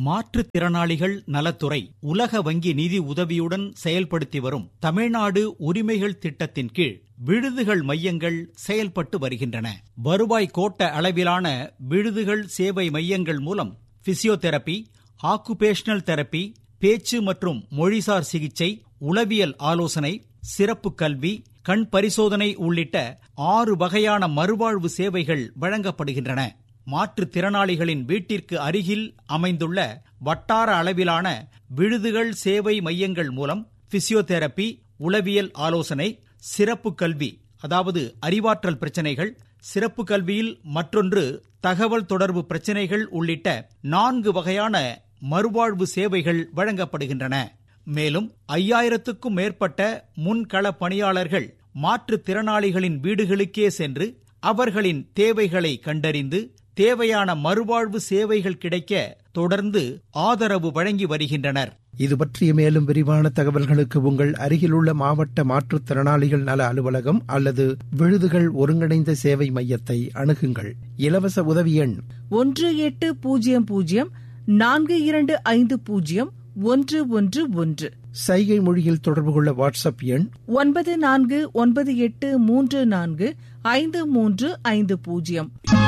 மாற்றுத்திறனாளிகள் நலத்துறை உலக வங்கி நிதி உதவியுடன் செயல்படுத்தி வரும் தமிழ்நாடு உரிமைகள் திட்டத்தின் கீழ் விடுதிகள் மையங்கள் செயல்பட்டு வருகின்றன வருவாய் கோட்ட அளவிலான விடுதிகள் சேவை மையங்கள் மூலம் பிசியோதெரபி ஆக்குபேஷனல் தெரப்பி பேச்சு மற்றும் மொழிசார் சிகிச்சை உளவியல் ஆலோசனை சிறப்பு கல்வி கண் பரிசோதனை உள்ளிட்ட ஆறு வகையான மறுவாழ்வு சேவைகள் வழங்கப்படுகின்றன மாற்றுத்திறனாளிகளின் வீட்டிற்கு அருகில் அமைந்துள்ள வட்டார அளவிலான விடுதிகள் சேவை மையங்கள் மூலம் பிசியோதெரபி உளவியல் ஆலோசனை சிறப்பு கல்வி அதாவது அறிவாற்றல் பிரச்சனைகள் சிறப்பு கல்வியில் மற்றொன்று தகவல் தொடர்பு பிரச்சனைகள் உள்ளிட்ட நான்கு வகையான மறுவாழ்வு சேவைகள் வழங்கப்படுகின்றன மேலும் ஐயாயிரத்துக்கும் மேற்பட்ட முன்கள பணியாளர்கள் மாற்றுத்திறனாளிகளின் வீடுகளுக்கே சென்று அவர்களின் தேவைகளை கண்டறிந்து தேவையான மறுவாழ்வு சேவைகள் கிடைக்க தொடர்ந்து ஆதரவு வழங்கி வருகின்றனர் இது பற்றிய மேலும் விரிவான தகவல்களுக்கு உங்கள் அருகிலுள்ள மாவட்ட மாற்றுத்திறனாளிகள் நல அலுவலகம் அல்லது விழுதுகள் ஒருங்கிணைந்த சேவை மையத்தை அணுகுங்கள் இலவச உதவி எண் ஒன்று எட்டு பூஜ்ஜியம் பூஜ்ஜியம் நான்கு இரண்டு ஐந்து பூஜ்ஜியம் ஒன்று ஒன்று ஒன்று சைகை மொழியில் தொடர்பு கொள்ள வாட்ஸ்அப் எண் ஒன்பது நான்கு ஒன்பது எட்டு மூன்று நான்கு ஐந்து மூன்று ஐந்து பூஜ்ஜியம்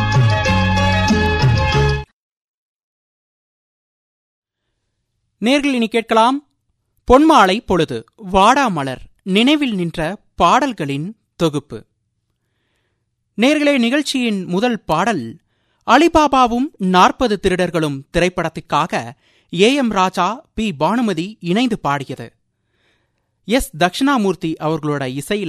நேர்கள் இனி கேட்கலாம் பொன்மாலை பொழுது வாடாமலர் நினைவில் நின்ற பாடல்களின் தொகுப்பு நேர்களே நிகழ்ச்சியின் முதல் பாடல் அலிபாபாவும் நாற்பது திருடர்களும் திரைப்படத்திற்காக A M Raja P Bhanumathi இணைந்து பாடியது எஸ் தட்சிணாமூர்த்தி அவர்களோட இசையில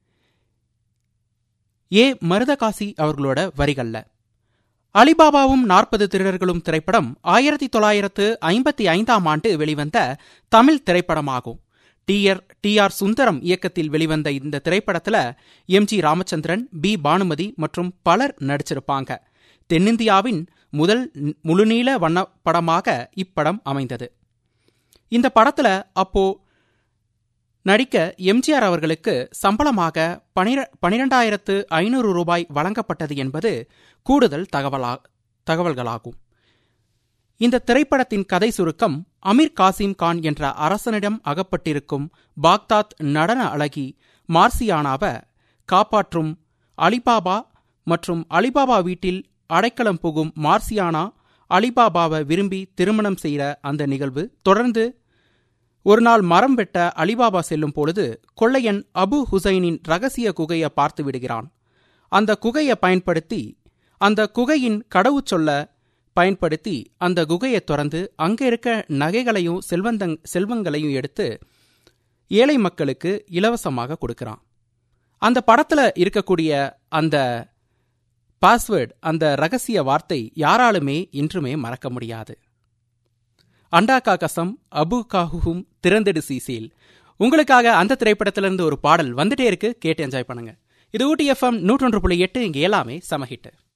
ஏ மருதகாசி அவர்களோட வரிகள்ல அலிபாபாவும் நாற்பது திருடர்களும் திரைப்படம் ஆயிரத்தி தொள்ளாயிரத்து ஐம்பத்தி ஐந்தாம் ஆண்டு வெளிவந்த தமிழ் திரைப்படமாகும் T R T R Sundaram இயக்கத்தில் வெளிவந்த இந்த திரைப்படத்துல M G Ramachandran P Bhanumathi மற்றும் பலர் நடிச்சிருப்பாங்க தென்னிந்தியாவின் முதல் முழுநீள வண்ணப்படமாக இப்படம் அமைந்தது இந்த படத்துல அப்போ நடிக்க எம்ஜிஆர் அவர்களுக்கு சம்பளமாக பனிர பனிரெண்டாயிரத்து ஐநூறு ரூபாய் வழங்கப்பட்டது என்பது கூடுதல் தகவலா தகவல்களாகும் இந்த திரைப்படத்தின் கதை சுருக்கம் அமீர் காசிம் கான் என்ற அரசனிடம் அகப்பட்டிருக்கும் பாக்தாத் நடன அழகி மார்சியானாவை காப்பாற்றும் அலிபாபா மற்றும் அலிபாபா வீட்டில் அடைக்கலம் புகும் மார்சியானா அலிபாபாவை விரும்பி திருமணம் செய்கிற அந்த நிகழ்வு தொடர்ந்து ஒரு நாள் மரம் வெட்ட அலிபாபா செல்லும் பொழுது கொள்ளையன் அபு ஹுசைனின் ரகசிய குகையை பார்த்து விடுகிறான் அந்த குகையை பயன்படுத்தி அந்த குகையின் கடவுச்சொல்ல பயன்படுத்தி அந்த குகையை திறந்து அங்க இருக்க நகைகளையும் செல்வந்தங் செல்வங்களையும் எடுத்து ஏழை மக்களுக்கு இலவசமாக கொடுக்கிறான் அந்த படத்துல இருக்கக்கூடிய அந்த பாஸ்வேர்டு அந்த ரகசிய வார்த்தை யாராலுமே இன்றுமே மறக்க முடியாது அண்டா காகசம் அபு காஹும் திறந்தெடு சீசீல் உங்களுக்காக அந்த திரைப்படத்திலிருந்து ஒரு பாடல் வந்துட்டே இருக்கு கேட்டு என்ஜாய் பண்ணுங்க இது ஊட்டி எஃப்எம் நூற்றொன்று புள்ளி எட்டு இங்கே எல்லாமே சமஹிட்டு